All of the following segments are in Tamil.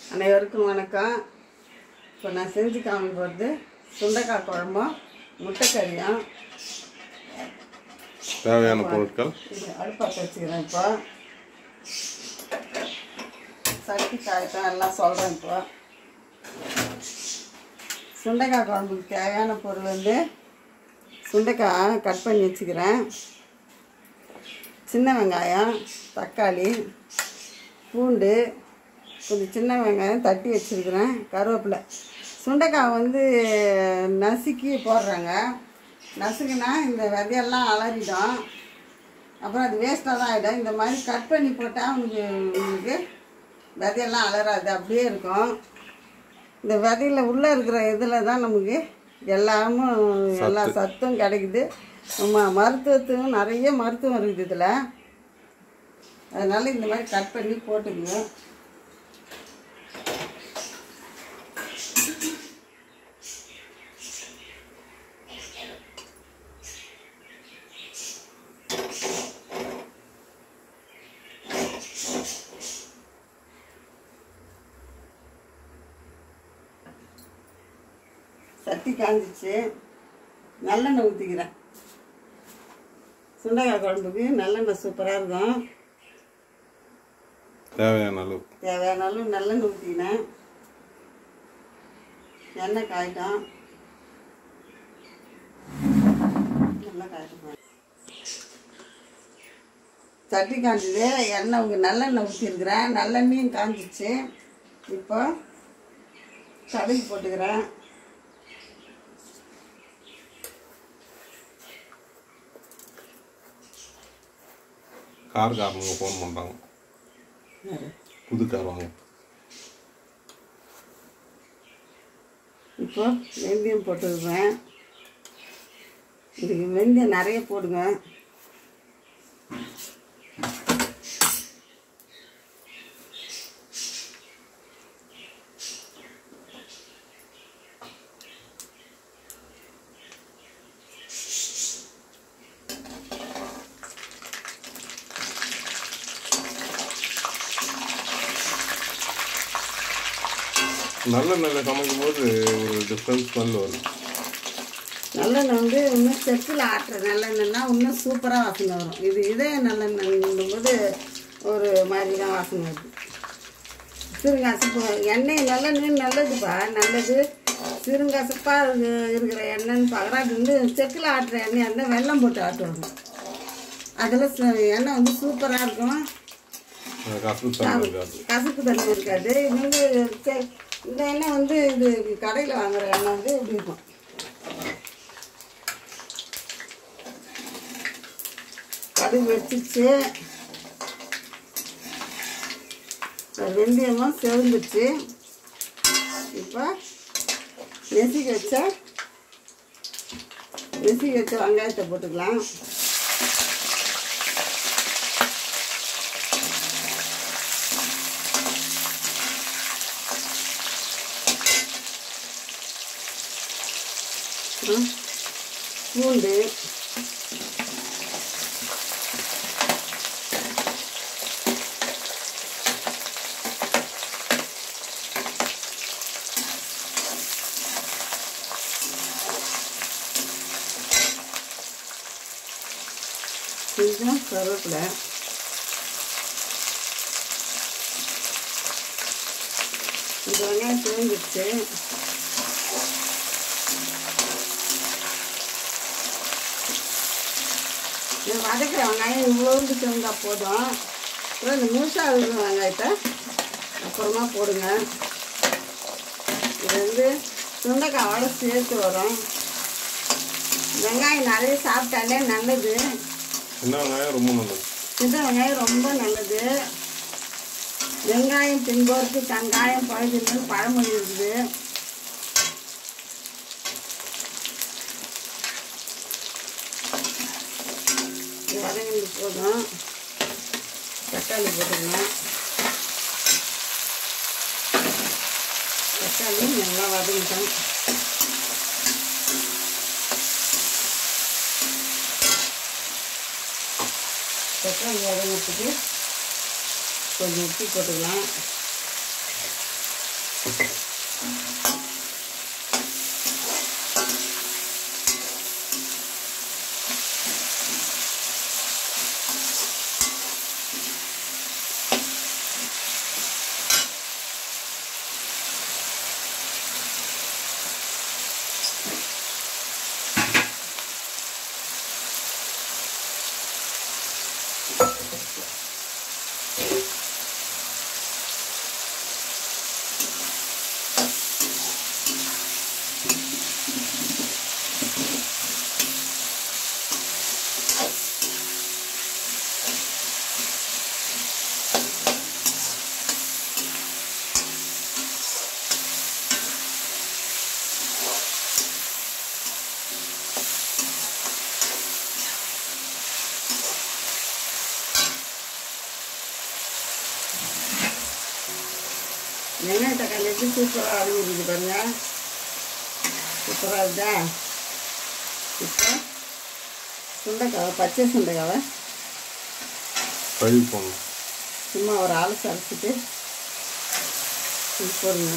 அனைவருக்கும் வணக்கம் இப்போ நான் செஞ்சு காமிக்க போகிறது சுண்டைக்காய் குழம்பும் முட்டைக்கறியும் தேவையான பொருட்கள் இது அடுப்பாத்த வச்சுக்கிறேன் இப்போ சட்டி காயத்தான் எல்லாம் சொல்கிறேன் இப்போ சுண்டைக்காய் குழம்புக்கு தேவையான பொருள் வந்து சுண்டைக்காய் கட் பண்ணி வச்சுக்கிறேன் சின்ன வெங்காயம் தக்காளி பூண்டு கொஞ்சம் சின்ன வெங்காயம் தட்டி வச்சுருக்கிறேன் கருவேப்பிலை சுண்டைக்காய் வந்து நசுக்கி போடுறாங்க நசுக்குனா இந்த விதையெல்லாம் அலறிடும் அப்புறம் அது வேஸ்ட்டாக தான் ஆகிடும் இந்த மாதிரி கட் பண்ணி போட்டால் உங்களுக்கு உங்களுக்கு விதையெல்லாம் அலறாது அப்படியே இருக்கும் இந்த விதையில உள்ளே இருக்கிற இதில் தான் நமக்கு எல்லாமும் எல்லா சத்தும் கிடைக்குது நம்ம மருத்துவத்துக்கும் நிறைய மருத்துவம் இருக்குது இதில் அதனால் இந்த மாதிரி கட் பண்ணி போட்டுக்குங்க சட்டி காஞ்சிச்சு நல்லெண்ணெய் ஊற்றிக்கிறேன் சுண்டைக்காய் குழம்புக்கு நல்லெண்ணெய் சூப்பராக இருக்கும் தேவையான அளவு தேவையான அளவு நல்லெண்ணெய் ஊற்றினேன் எண்ணெய் காய்ட்டும் நல்லா காய்ட்டும் சட்டி காய்ஞ்சது எண்ணெய் உங்க நல்லெண்ணெய் ஊற்றிருக்கிறேன் நல்லெண்ணையும் காஞ்சிச்சு இப்போ கடுகு போட்டுக்கிறேன் கார்காரனுங்க ஃபோன் பண்ணுறாங்க புது கார் வாங்க இப்போ வெந்தயம் போட்டுருவேன் இதுக்கு வெந்தயம் நிறைய போடுங்க நல்ல நல்ல சமைக்கும் போது ஒரு டிஃப்ரெண்ட் ஸ்மெல் வரும் நல்லெண்ணெய் வந்து இன்னும் செக்கில் ஆட்டுற நல்லெண்ணெய்னா இன்னும் சூப்பராக வாசனை வரும் இது இதே நல்லெண்ணெய்ங்கும் போது ஒரு மாதிரி தான் வாசனை வருது சிறுங்காசப்பு எண்ணெய் நல்லெண்ணெய் நல்லதுப்பா நல்லது சிறுங்காசப்பாக இருக்கிற எண்ணெய்ன்னு பார்க்குறா அது வந்து செக்கில் ஆட்டுற எண்ணெய் இருந்தால் வெல்லம் போட்டு ஆட்டுவாங்க அதில் ச- எண்ணெய் வந்து சூப்பராக இருக்கும் அது கசப்பு தன்மை இருக்காது கசப்பு தன்மை இருக்காது இது வந்து செ- இந்த எண்ணெய் வந்து இது கடையில் வாங்குற எண்ணெய் வந்து இப்படி இருக்கும் கடுகு வச்சிச்சு வெந்தயமும் செவந்துச்சு இப்போ நெசிக்க வச்ச நெசிக்க வச்ச வெங்காயத்தை போட்டுக்கலாம் அப்புறம் பூண்டு கொஞ்சம் கருவேப்பிலை இந்த வெங்காயம் சேர்ந்துச்சு இந்த வதக்கிற வெங்காயம் இவ்வளோண்டு சேர்ந்தா போதும் அப்புறம் இந்த முழுசாக இருக்கிற வெங்காயத்தை அப்புறமா போடுங்க இது வந்து சுண்டைக்காயோட சேர்த்து வரும் வெங்காயம் நிறைய சாப்பிட்டாலே நல்லது சின்ன வெங்காயம் ரொம்ப நல்லது சின்ன வெங்காயம் ரொம்ப நல்லது வெங்காயம் தின்போருக்கு தங்காயம் பழுதுன்னு பழமொழி இருக்குது இது வதங்கிட்டு போதும் தக்காளி போட்டுக்கணும் தக்காளி நல்லா வதங்கிட்டோம் தக்காளி வதங்கிறதுக்கு கொஞ்சம் உப்பு போட்டுக்கலாம் வெங்காய தக்காளி எப்படி சூப்பராக அழுகுது பாருங்க சூப்பராக இருக்குதா இப்போ சுண்டைக்காவை பச்சை சுண்டைக்காவை கழுவி போடணும் சும்மா ஒரு ஆள் சரைச்சிட்டு இது போடுங்க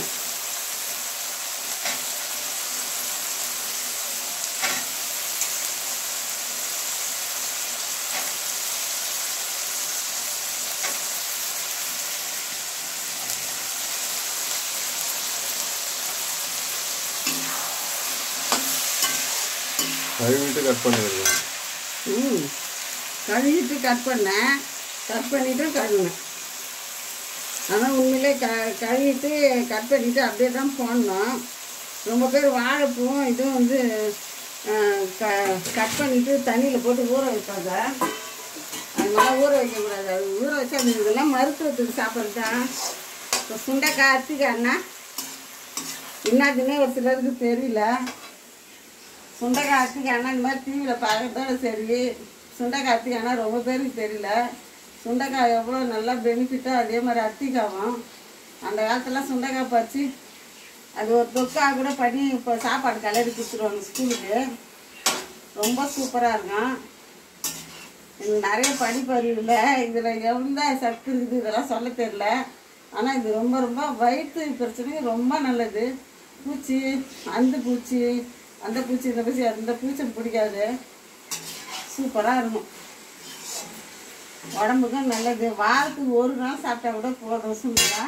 கழுவிட்டு கட் பண்ணிடுங்க ம் கழுவிட்டு கட் பண்ணேன் கட் பண்ணிவிட்டு கழுவினேன் ஆனால் உண்மையிலே க கழுவிட்டு கட் பண்ணிவிட்டு அப்படியே தான் போடணும் ரொம்ப பேர் வாழைப்பூவும் இதுவும் வந்து அஹ், க கட் பண்ணிவிட்டு தண்ணியில் போட்டு ஊற வைப்பாங்க அது மாதிரி ஊற வைக்கக்கூடாது அது ஊற வச்சா அது இதெல்லாம் மருத்துவத்துக்கு சாப்பிட்றது தான் இப்போ சுண்டைக்காய் அத்திக்காய்னா என்னதுன்னே ஒரு சிலருக்கு தெரியல சுண்டைக்காய் அத்திக்காய்னா இந்த மாதிரி டிவியில் பார்க்கறதோட சரி சுண்டைக்காய் அத்திக்காய்னா ரொம்ப பேருக்கு தெரியல சுண்டைக்காய் எவ்வளோ நல்லா பெனிஃபிட்டோ அதே மாதிரி அத்திக்காவும் அந்த காலத்துலாம் சுண்டைக்காய் பறித்து அது ஒரு தொக்கா கூட பண்ணி இப்போ சாப்பாடு கலரி கொடுத்துருவாங்க ஸ்கூலுக்கு ரொம்ப சூப்பராக இருக்கும் எனக்கு நிறைய படிப்பறிவு இல்லை இதில் எவ்வளோ சத்து இருக்குது இதெல்லாம் சொல்ல தெரியல ஆனால் இது ரொம்ப ரொம்ப வயிற்று பிரச்சனைக்கு ரொம்ப நல்லது பூச்சி அந்த பூச்சி அந்த பூச்சி இந்த பூச்சி அந்த பூச்சி பிடிக்காது சூப்பராக இருக்கும் உடம்புக்கும் நல்லது வாரத்துக்கு ஒரு நாள் சாப்பிட்டா கூட போதும் சுண்டா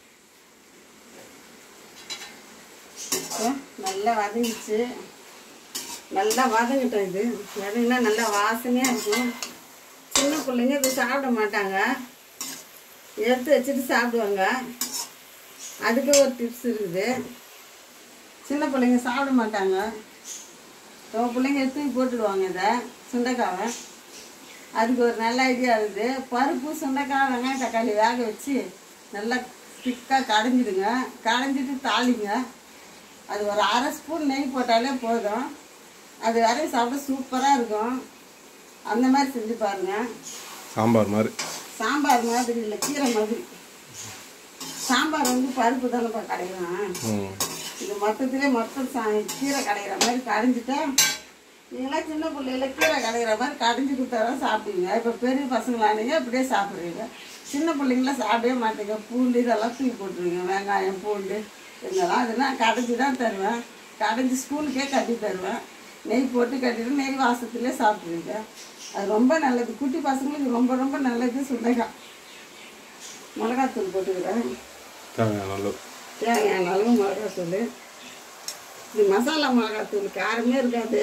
இப்போ நல்லா வதங்கிச்சு நல்லா வதங்கிட்டோம் இது வதங்கினா நல்லா வாசனையாக இருக்கும் சின்ன பிள்ளைங்க இது சாப்பிட மாட்டாங்க எடுத்து வச்சுட்டு சாப்பிடுவாங்க அதுக்கு ஒரு டிப்ஸ் இருக்குது சின்ன பிள்ளைங்க சாப்பிட மாட்டாங்க ரொம்ப பிள்ளைங்க தூக்கி போட்டுடுவாங்க இதை சுண்டைக்காவை அதுக்கு ஒரு நல்ல ஐடியா இருக்குது பருப்பு சுண்டைக்காய் வெங்காயம் தக்காளி வேக வச்சு நல்லா திக்காக கடைஞ்சிடுங்க கடைஞ்சிட்டு தாளிங்க அது ஒரு அரை ஸ்பூன் நெய் போட்டாலே போதும் அது வரையும் சாப்பிட சூப்பராக இருக்கும் அந்த மாதிரி செஞ்சு பாருங்கள் சாம்பார் மாதிரி சாம்பார் மாதிரி இல்லை கீரை மாதிரி சாம்பார் வந்து பருப்பு தானேப்பா கடையலாம் ம் இது மொத்தத்திலே மொத்தம் சா கீரை கடையிற மாதிரி கடைஞ்சிட்டா நீங்களாம் சின்ன பிள்ளையில கீரை கடையிற மாதிரி கடைஞ்சி கொடுத்தாதான் சாப்பிடுவீங்க இப்போ பெரிய பசங்களானீங்க அப்படியே சாப்பிட்றீங்க சின்ன பிள்ளைங்களாம் சாப்பிடவே மாட்டீங்க பூண்டு இதெல்லாம் தூக்கி போட்டுருவீங்க வெங்காயம் பூண்டு இதெல்லாம் அதெல்லாம் கடைஞ்சி தான் தருவேன் கடைஞ்சி ஸ்கூலுக்கே கட்டி தருவேன் நெய் போட்டு கட்டிட்டு நெய் வாசத்துலேயே சாப்பிடுவீங்க அது ரொம்ப நல்லது குட்டி பசங்களுக்கு ரொம்ப ரொம்ப நல்லது சுண்டைக்காய் மிளகாத்தூள் போட்டுக்கிறேன் தேவையான அளவு தேவையான அளவு மிளகாத்தூள் இது மசாலா மிளகாத்தூள் காரமே இருக்காது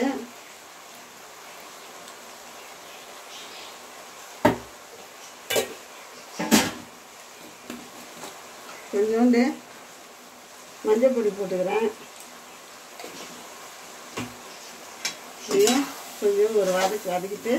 கொஞ்சோண்டு மஞ்சள் பொடி போட்டுக்கிறேன் இதையும் கொஞ்சம் ஒரு வதக்கி வதக்கிட்டு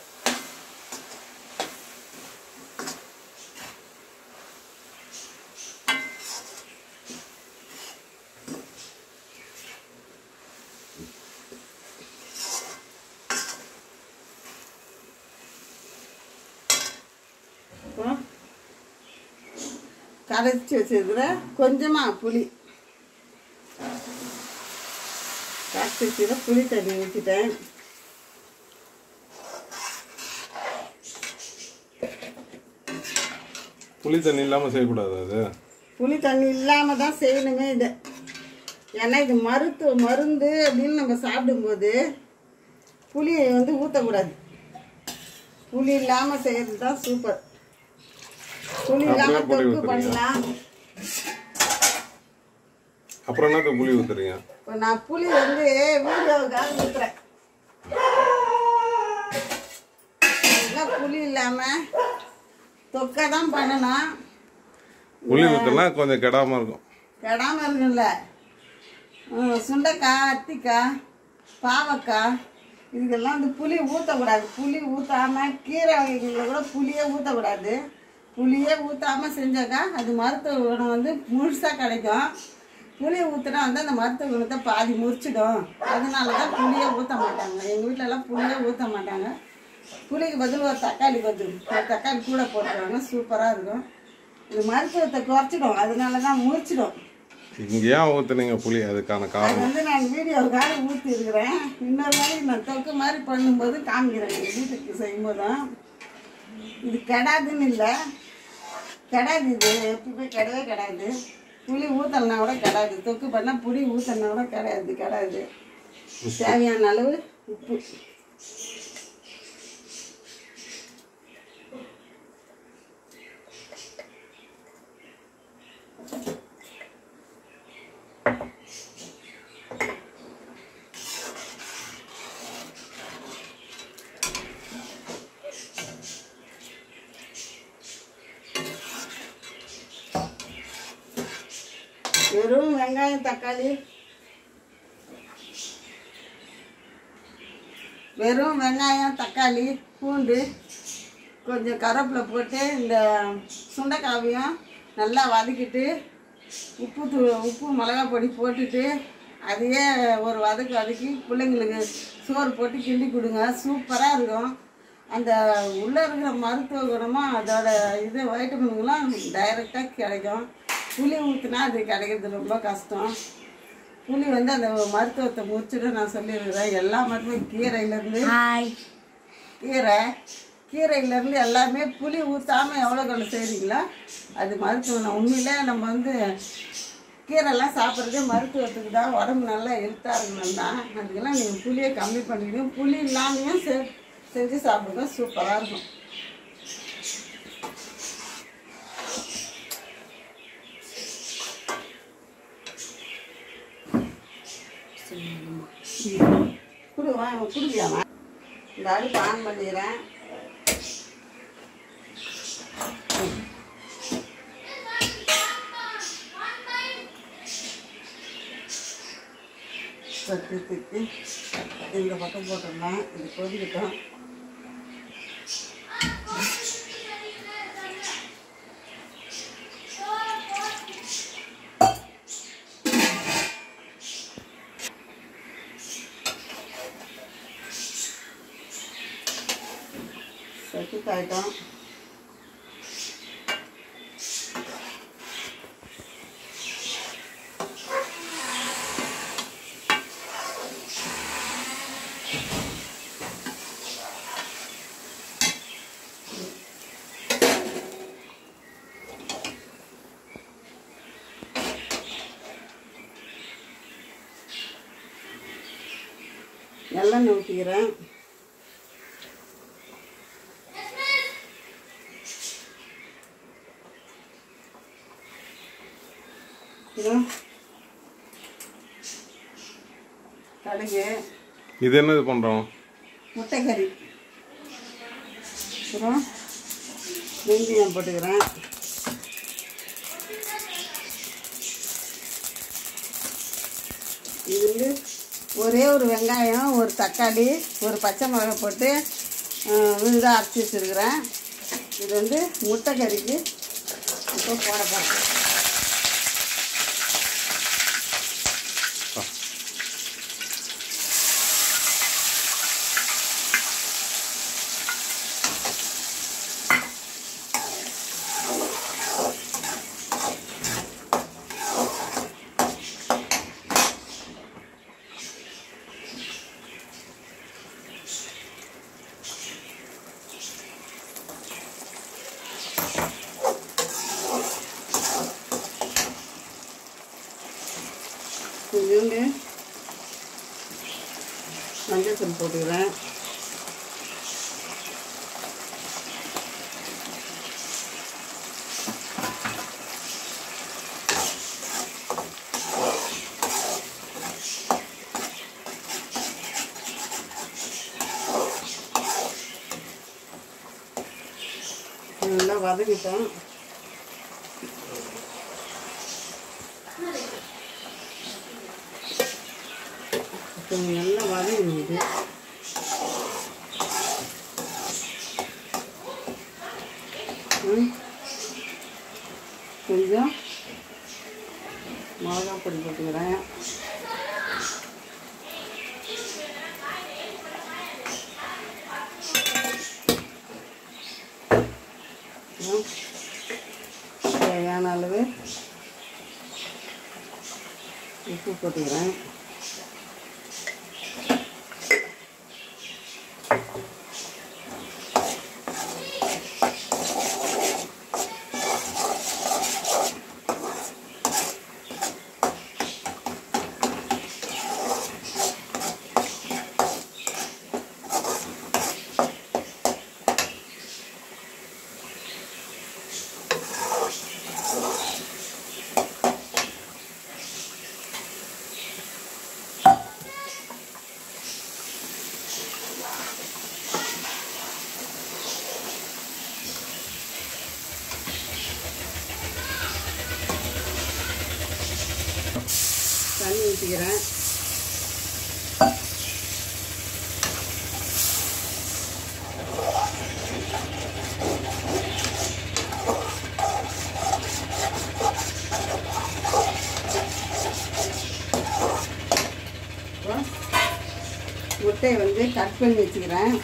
இப்போ கரைச்சி வச்சிருக்கிற கொஞ்சமாக புளி கரைச்சி வச்சுக்கிற புளி தண்ணி ஊற்றிட்டேன் புளி தண்ணி இல்லாமல் செய்யக்கூடாது அது புளி தண்ணி இல்லாமல் தான் செய்யணுமே இது ஏன்னா இது மருத்துவ மருந்து அப்படின்னு நம்ம சாப்பிடும்போது புளியை வந்து ஊற்றக்கூடாது புளி இல்லாமல் செய்கிறது தான் சூப்பர் புளி இல்லாமல் அப்படியே புளி தொக்கு ஊத்துறீங்க. பண்ணலாம் அப்புறம் என்னத்த புளி ஊத்துறீங்க இப்போ நான் புளி வந்து வீடியோவுக்காக ஊற்றுறேன் இதெல்லாம் புளி இல்லாமல் தொக்கை தான் பண்ணணும் புளி ஊத்துனா கொஞ்சம் கெடாம இருக்கும் கெடாம இருக்குல்ல ஹம், சுண்டைக்காய் அத்திக்காய் பாவக்காய் இதுக்கெல்லாம் வந்து புளி ஊற்றக்கூடாது புளி ஊற்றாம கீரை வகைகளில் கூட புளியே ஊற்றக்கூடாது புளியே ஊற்றாம செஞ்சாக்கா அது மருத்துவ குணம் வந்து முழுசாக கிடைக்கும் புளி ஊற்றினா வந்து அந்த மருத்துவ குணத்தை பாதி முறிச்சிடும் அதனால தான் புளியே ஊற்ற மாட்டாங்க எங்கள் வீட்டிலலாம் புளியே ஊற்ற மாட்டாங்க புளிக்கு பதில் ஒரு தக்காளி பதில் ஒரு தக்காளி கூட போட்டுருவாங்க சூப்பராக இருக்கும் இது மருத்துவத்தை குறைச்சிடும் அதனால தான் முறிச்சிடும் இங்க ஏன் ஊத்துனீங்க புளி அதுக்கான அது காரணம் வந்து நான் வீடியோவுக்காக ஊற்றி இருக்கிறேன் இன்னொரு நாளைக்கு நான் தொக்கு மாதிரி பண்ணும்போது காமிக்கிறேன் எங்கள் வீட்டுக்கு செய்யும்போதும் இது கெடாதுன்னு இல்லை கெடாது இது எப்பவுமே கெடவே கெடாது புளி ஊற்றலனா கூட கெடாது தொக்கு பண்ணால் புளி ஊற்றலனா கூட கிடையாது கெடாது தேவையான அளவு உப்பு வெறும் வெங்காயம் தக்காளி வெறும் வெங்காயம் தக்காளி பூண்டு கொஞ்சம் கருவேப்பிலை போட்டு இந்த சுண்டைக்காவையும் நல்லா வதக்கிட்டு உப்பு தூ உப்பு மிளகாய் பொடி போட்டுட்டு அதையே ஒரு வதக்கு வதக்கி பிள்ளைங்களுக்கு சோறு போட்டு கிண்டி கொடுங்க சூப்பராக இருக்கும் அந்த உள்ளே இருக்கிற மருத்துவ குணமும் அதோட இது வைட்டமின்கெலாம் டைரெக்டாக கிடைக்கும் புளி ஊற்றினா அது கிடைக்கிறது ரொம்ப கஷ்டம் புளி வந்து அந்த மருத்துவத்தை முடிச்சுட்டு நான் சொல்லியிருக்கிறேன் எல்லா மருத்துவம் கீரையிலேருந்து கீரை கீரையிலேருந்து எல்லாமே புளி ஊற்றாமல் எவ்வளோ கொண்டு செய்கிறீங்களோ அது மருத்துவம் உண்மையிலே நம்ம வந்து கீரைலாம் சாப்பிட்றதே மருத்துவத்துக்கு தான் உடம்பு நல்லா ஹெல்த்தாக இருக்கணும் தான் அதுக்கெல்லாம் நீங்கள் புளியை கம்மி பண்ணிக்கணும் புளி இல்லாமையும் செ செஞ்சு சாப்பிடுங்க சூப்பராக இருக்கும் குடு வாங்க குடுக்கலாமா இந்த அடுப்பு ஆன் பண்ணிடுறேன் தட்டி தட்டி இந்த பக்கம் போட்டுடலாம் இது கொதிக்கட்டும் செட்டுக்காயிட்டோம் நல்லெண்ணெய் ஊற்றிக்கிறேன் இதோ கடுகு இது என்னது பண்றோம் முட்டைக்கறி அப்புறம் வெந்தயம் போட்டுக்கிறேன் இது வந்து ஒரே ஒரு வெங்காயம் ஒரு தக்காளி ஒரு பச்சை மிளகாய் போட்டு விழுதாக அரைச்சி வச்சுருக்கிறேன் இது வந்து முட்டைக்கறிக்கு இப்போ போட போகிறேன் கொஞ்சோண்டு மஞ்சள் தூள் போட்டுக்கிறேன் நல்லா வதக்கிட்டோம் கொஞ்சம் நல்லா வதங்கணும் இது ம். கொஞ்சம் மிளகா பொடி போட்டுக்கிறேன் ம். தேவையான அளவு உப்பு போட்டுக்கிறேன் தண்ணி ஊற்றிக்கிறேன் அப்புறம் முட்டையை வந்து கட் பண்ணி வச்சுக்கிறேன்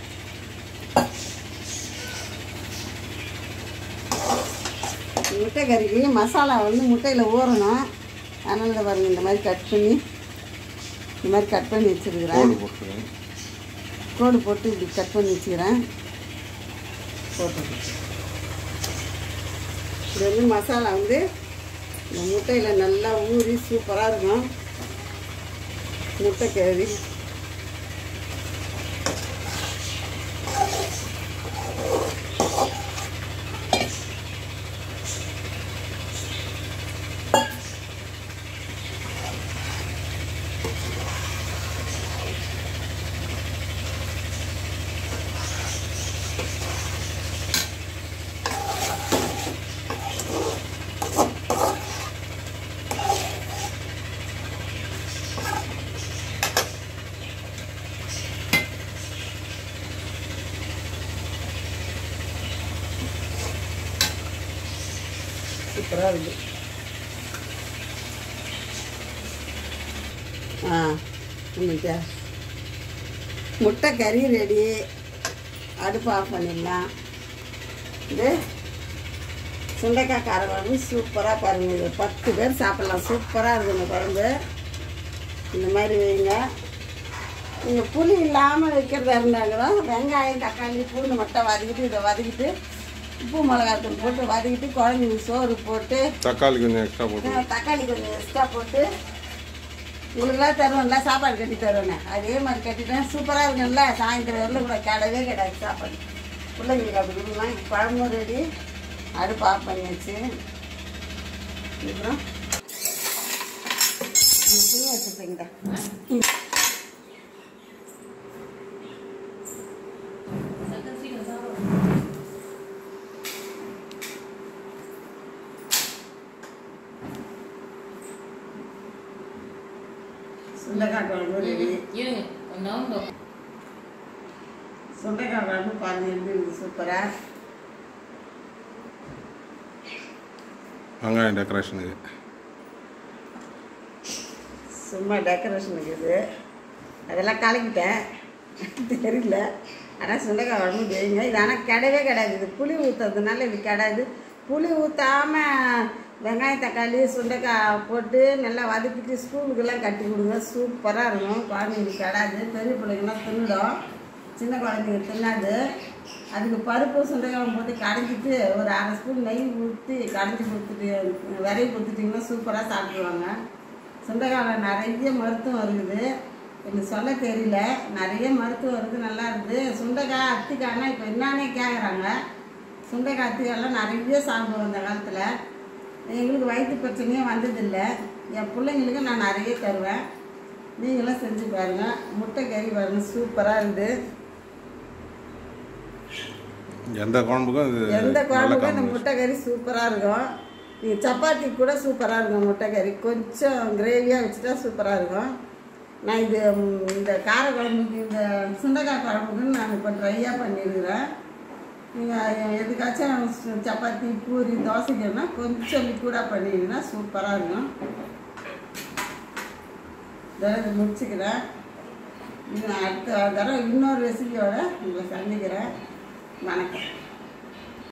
முட்டை கறிக்கு மசாலா வந்து முட்டையில் ஊறணும் அதனால் இதை பாருங்க இந்த மாதிரி கட் பண்ணி இந்த மாதிரி கட் பண்ணி வச்சுருக்கிறேன் கோடு போட்டுருக்கேன் கோடு போட்டு இப்படி கட் பண்ணி வச்சுக்கிறேன் போட்டு இது வந்து மசாலா வந்து இந்த முட்டையில் நல்லா ஊறி சூப்பராக இருக்கும் முட்டை கறி சூப்பராக இருக்குது ஆ இன்னைக்கா முட்டை கறி ரெடி அடுப்பு ஆஃப் பண்ணிடலாம் இது சுண்டைக்காய் கார குழம்பு சூப்பராக பாருங்க இது பத்து பேர் சாப்பிட்லாம் சூப்பராக இருக்குது இந்த குழம்பு இந்த மாதிரி வைங்க நீங்கள் புளி இல்லாமல் வைக்கிறதா இருந்தாங்கன்னா வெங்காயம் தக்காளி பூண்டு மட்டும் வதக்கிட்டு இதை வதக்கிட்டு உப்பு மிளகாத்தூள் போட்டு வதக்கிட்டு குழம்புக்கு சோறு போட்டு தக்காளி கொஞ்சம் எக்ஸ்ட்ரா போட்டு ஆ, தக்காளி கொஞ்சம் எக்ஸ்ட்ரா போட்டு உங்களுக்குலாம் தருவோம்ல சாப்பாடு கட்டி தருவேனே அதே மாதிரி கட்டிட்டேன் சூப்பராக இருக்கும்ல சாயந்தரம் வரல கூட கிடவே கிடையாது சாப்பாடு பிள்ளைங்களுக்கு அப்படி கொடுக்கலாம் குழம்பும் ரெடி அடுப்பு ஆஃப் பண்ணியாச்சு அப்புறம் துணி வச்சுருப்பீங்கடா சுண்டைக்காய் குழம்பு ரெடி இருங்க ஒன்று சுண்டைக்காய் குழம்பு பாருங்க எப்படி இருக்குது சூப்பராக வெங்காயம் டெக்கரேஷனுக்கு சும்மா டெக்கரேஷனுக்கு இது அதெல்லாம் கலக்கிட்டேன் தெரியல ஆனால் சுண்டைக்காய் குழம்பு தெரியுங்க இது ஆனால் கிடையவே கிடையாது இது புளி ஊற்றுறதுனால இது கிடையாது புளி ஊற்றாம வெங்காயம் தக்காளி சுண்டைக்காய் போட்டு நல்லா வதக்கிட்டு ஸ்கூலுக்கெல்லாம் கட்டி கொடுங்க சூப்பராக இருக்கும் குழந்தைங்களுக்கு கிடாது பெரிய பிள்ளைங்கலாம் தின்னுடும் சின்ன குழந்தைங்க தின்னாது அதுக்கு பருப்பு சுண்டைக்காய் போட்டு கடைஞ்சிட்டு ஒரு அரை ஸ்பூன் நெய் ஊற்றி கடைஞ்சி கொடுத்துட்டு விரைவி கொடுத்துட்டிங்கன்னா சூப்பராக சாப்பிடுவாங்க சுண்டைக்காயில் நிறைய மருத்துவம் இருக்குது எனக்கு சொல்ல தெரியல நிறைய மருத்துவம் இருக்குது நல்லா இருக்குது சுண்டைக்காய் அத்திக்காய்னா இப்போ என்னன்னே கேட்குறாங்க சுண்டைக்காய் அத்திக்காயெல்லாம் நிறைய சாப்பிடுவோம் அந்த காலத்தில் எங்களுக்கு வயிற்று பிரச்சனையே வந்ததில்லை என் பிள்ளைங்களுக்கு நான் நிறைய தருவேன் நீங்களும் செஞ்சு பாருங்கள் முட்டை கறி பாருங்கள் சூப்பராக இருக்குது எந்த குழம்புக்கும் இது எந்த நல்ல குழம்புக்கும் இந்த combination. முட்டை கறி சூப்பராக இருக்கும் நீங்கள் சப்பாத்தி கூட சூப்பராக இருக்கும் முட்டை கறி கொஞ்சம் கிரேவியாக வச்சுட்டா சூப்பராக இருக்கும் நான் இது ம், இந்த கார குழம்புக்கு இந்த சுண்டைக்காய் குழம்புக்குன்னு நான் இப்போ ட்ரையாக பண்ணியிருக்கிறேன் நீங்கள் எதுக்காச்சும் சு- சப்பாத்தி பூரி தோசைக்குன்னா கொஞ்சம் லிக்விடாக பண்ணிங்கன்னா சூப்பராக இருக்கும் இதை இதை முடிச்சுக்கிறேன் இன்னும் அடுத்த தடவை இன்னொரு ரெசிபியோட உங்களை சந்திக்கிறேன் வணக்கம்